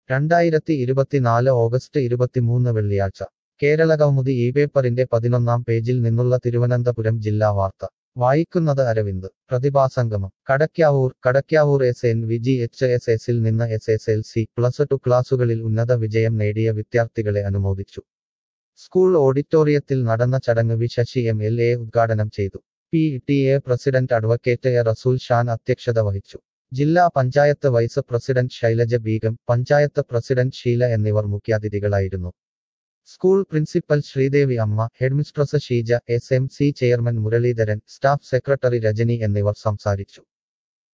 രണ്ടായിരത്തി ഇരുപത്തിനാല് ഓഗസ്റ്റ് ഇരുപത്തിമൂന്ന് വെള്ളിയാഴ്ച കേരള കൗമുദി ഈ പേപ്പറിന്റെ പതിനൊന്നാം പേജിൽ നിന്നുള്ള തിരുവനന്തപുരം ജില്ലാ വാർത്ത വായിക്കുന്നത് അരവിന്ദ് പ്രതിഭാസംഗമം Kadakkavoor Kadakkavoor S N V G H S എസിൽ നിന്ന് S S L C plus two ക്ലാസുകളിൽ ഉന്നത വിജയം നേടിയ വിദ്യാർത്ഥികളെ അനുമോദിച്ചു സ്കൂൾ ഓഡിറ്റോറിയത്തിൽ നടന്ന ചടങ്ങ് V Sasi M L A ഉദ്ഘാടനം ചെയ്തു P T A president advocate A Rasool Shan അധ്യക്ഷത വഹിച്ചു ജില്ലാ panchayat vice president Shailaja Beegum panchayat president Sheela എന്നിവർ മുഖ്യാതിഥികളായിരുന്നു school principal Sreedevi Amma headmistress Sheeja S M C chairman Muraleedharan staff secretary Rajani എന്നിവർ സംസാരിച്ചു